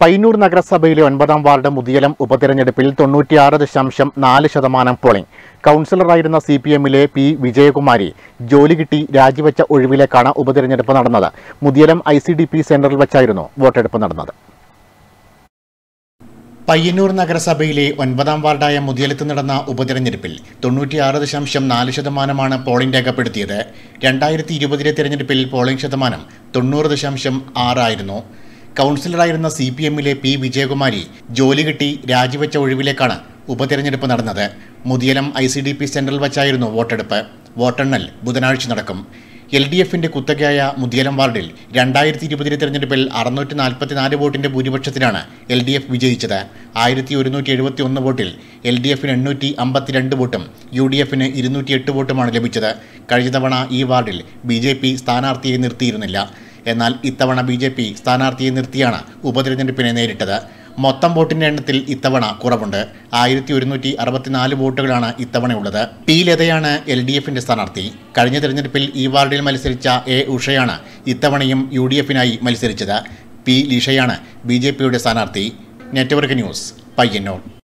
പയ്യന്നൂർ നഗരസഭയിലെ ഒൻപതാം വാർഡ് മുതിയലം ഉപതെരഞ്ഞെടുപ്പിൽ തൊണ്ണൂറ്റിയാറ് ദശാംശം നാല് ശതമാനം പോളിംഗ് കൗൺസിലറായിരുന്ന സി പി എമ്മിലെ പി വിജയകുമാരി ജോലി കിട്ടി രാജിവെച്ച ഒഴിവിലേക്കാണ് ഉപതെരഞ്ഞെടുപ്പ് നടന്നത് Muthiyalam I C D P സെന്ററിൽ വെച്ചായിരുന്നു വോട്ടെടുപ്പ് നടന്നത് പയ്യന്നൂർ നഗരസഭയിലെ ഒൻപതാം വാർഡായ മുതിയലത്ത് നടന്ന ഉപതെരഞ്ഞെടുപ്പിൽ തൊണ്ണൂറ്റിയാറ് ദശാംശം നാല് ശതമാനമാണ് പോളിംഗ് രേഖപ്പെടുത്തിയത് രണ്ടായിരത്തി ഇരുപതിലെ തെരഞ്ഞെടുപ്പിൽ പോളിംഗ് ശതമാനം തൊണ്ണൂറ് ദശാംശം ആറായിരുന്നു കൗൺസിലറായിരുന്ന സി പി എമ്മിലെ പി വിജയകുമാരി ജോലി കിട്ടി രാജിവെച്ച ഒഴിവിലേക്കാണ് ഉപതെരഞ്ഞെടുപ്പ് നടന്നത് Muthiyalam I C D P സെന്ററിൽ വച്ചായിരുന്നു വോട്ടെടുപ്പ് വോട്ടെണ്ണൽ ബുധനാഴ്ച നടക്കും എൽ ഡി എഫിന്റെ കുത്തകയായ മുതിയലം വാർഡിൽ രണ്ടായിരത്തി ഇരുപതിലെ തെരഞ്ഞെടുപ്പിൽ അറുന്നൂറ്റി നാൽപ്പത്തിനാല് വോട്ടിന്റെ ഭൂരിപക്ഷത്തിലാണ് എൽ ഡി എഫ് വിജയിച്ചത് ആയിരത്തി ഒരുന്നൂറ്റി എഴുപത്തി ഒന്ന് വോട്ടിൽ എൽ ഡി എഫിന് എണ്ണൂറ്റി അമ്പത്തിരണ്ട് വോട്ടും യു ഡി എഫിന് ഇരുന്നൂറ്റി എട്ട് വോട്ടുമാണ് ലഭിച്ചത് കഴിഞ്ഞ തവണ ഈ വാർഡിൽ ബി ജെ പി സ്ഥാനാർത്ഥിയെ നിർത്തിയിരുന്നില്ല എന്നാൽ ഇത്തവണ ബി ജെ പി സ്ഥാനാർത്ഥിയെ നിർത്തിയാണ് ഉപതെരഞ്ഞെടുപ്പിനെ നേരിട്ടത് മൊത്തം വോട്ടിന്റെ എണ്ണത്തിൽ ഇത്തവണ കുറവുണ്ട് ആയിരത്തി ഒരുന്നൂറ്റി അറുപത്തിനാല് വോട്ടുകളാണ് ഇത്തവണയുള്ളത് പി ലതയാണ് എൽ ഡി എഫിന്റെ സ്ഥാനാർത്ഥി കഴിഞ്ഞ തെരഞ്ഞെടുപ്പിൽ ഈ വാർഡിൽ മത്സരിച്ച എ ഉഷയാണ് ഇത്തവണയും യു ഡി എഫിനായി മത്സരിച്ചത് പി ലിഷയാണ് ബി ജെ പിയുടെ സ്ഥാനാർത്ഥി നെറ്റ്വർക്ക് ന്യൂസ് പയ്യന്നൂർ